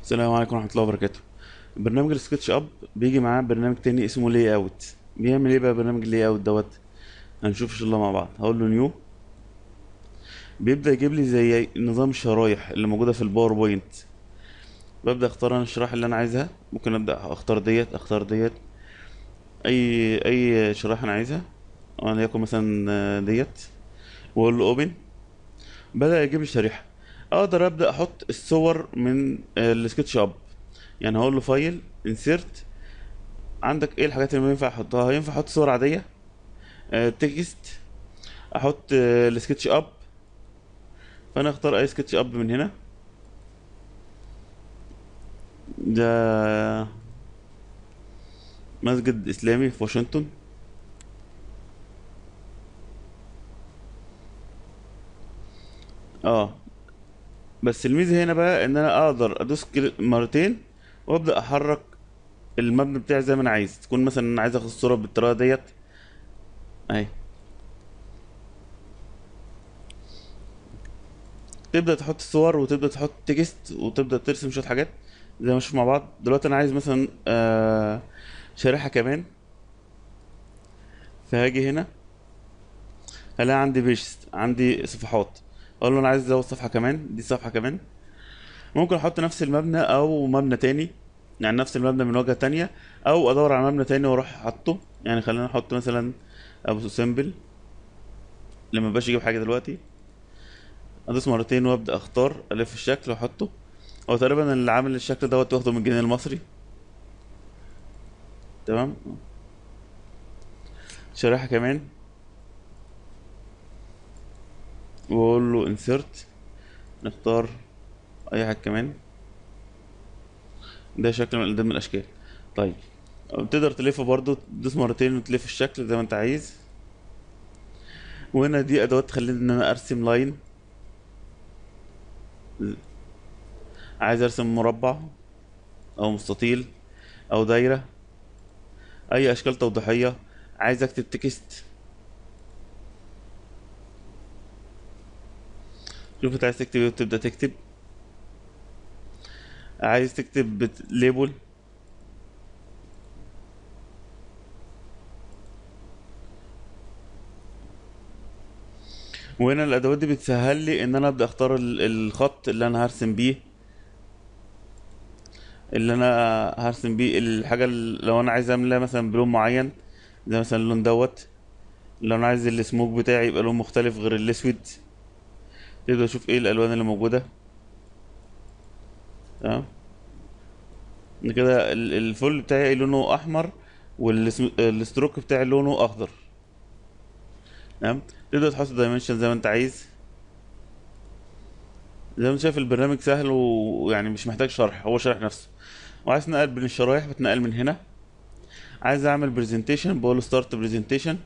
السلام عليكم ورحمة الله وبركاته برنامج السكتش اب بيجي معاه برنامج تاني اسمه لاي اوت بيعمل ايه بقى برنامج اللاي اوت دوت هنشوف ان شاء الله مع بعض هقول له نيو بيبدأ يجيب لي زي نظام الشرايح اللي موجودة في الباوربوينت ببدأ اختار انا الشرائح اللي انا عايزها ممكن ابدأ اختار ديت اختار ديت اي اي شرائح انا عايزها وليكن مثلا آه، ديت واقول له اوبن بدأ يجيب لي شريحة اقدر ابدأ احط الصور من آه، السكتش اب يعني هقول له فايل انسيرت عندك ايه الحاجات اللي ينفع احطها ينفع احط صور عادية آه، تكست احط آه، السكتش اب فانا اختار اي سكتش اب من هنا ده مسجد اسلامي في واشنطن اه بس الميزه هنا بقى ان انا اقدر ادوس كل- مرتين وابدا احرك المبنى بتاعي زي ما انا عايز تكون مثلا انا عايز اخد الصوره بالطريقه ديت اهي تبدا تحط صور وتبدا تحط تكست وتبدا ترسم شويه حاجات زي ما نشوف مع بعض دلوقتي انا عايز مثلا آه شريحه كمان فهاجي هنا هلاقي عندي بيجز عندي صفحات اقول له انا عايز ازود صفحه كمان دي صفحه كمان ممكن احط نفس المبنى او مبنى تاني يعني نفس المبنى من واجهة تانية او ادور على مبنى تاني واروح حاطه يعني خلينا نحط مثلا ابو سمبل لما باجي اجيب حاجة دلوقتي ادوس مرتين وابدا اختار الف الشكل واحطه هو تقريبا اللي عامل الشكل دوت واخده من الجنيه المصري تمام شريحة كمان واقول له انسيرت نختار اي حاجة كمان ده شكل من ضمن الاشكال طيب تقدر تلفه برضو تدوس مرتين وتلف الشكل زي ما انت عايز وهنا دي ادوات تخليني ان انا ارسم لاين عايز ارسم مربع او مستطيل او دايرة اي اشكال توضيحية عايز اكتب تكست شوف انت عايز تكتب ايه وتبدأ تكتب عايز تكتب بت... ليبل وهنا الادوات دي بتسهل لي ان انا ابدا اختار ال- الخط اللي انا هرسم بيه اللي انا هرسم بيه الحاجه اللي لو انا عايز اعملها مثلا بلون معين زي مثلا اللون دوت لو انا عايز السموك بتاعي يبقى لون مختلف غير الاسود تقدر اشوف ايه الالوان اللي موجوده تمام كده ال- الفل بتاعي لونه احمر والستروك بتاعي لونه اخضر تمام تقدر تحط دايمنشن زي ما انت عايز زي ما انت شايف البرنامج سهل ويعني مش محتاج شرح هو شرح نفسه وعايز تنقل بين الشرايح بتنقل من هنا عايز اعمل برزنتيشن بقول ستارت برزنتيشن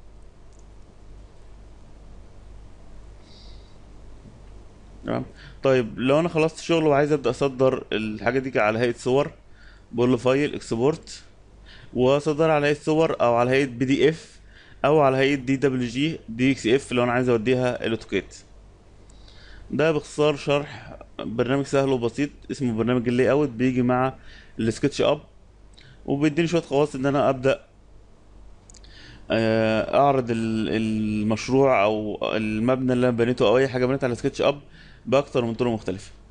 تمام طيب لو انا خلصت شغل وعايز ابدا اصدر الحاجه دي على هيئه صور بقول له فايل اكسبورت واصدر على هيئه صور او على هيئه بي دي اف او على هيئه دي دبليو جي دي اكس اف لو انا عايز اوديها الاوتوكاد ده باختصار شرح برنامج سهل وبسيط اسمه برنامج اللاي اوت بيجي مع السكتش اب وبيديني شويه خواص ان انا ابدا آه، اعرض ال- المشروع او المبنى اللي انا بنيته او اي حاجه بنيتها على سكتش اب باكتر من طرق مختلفه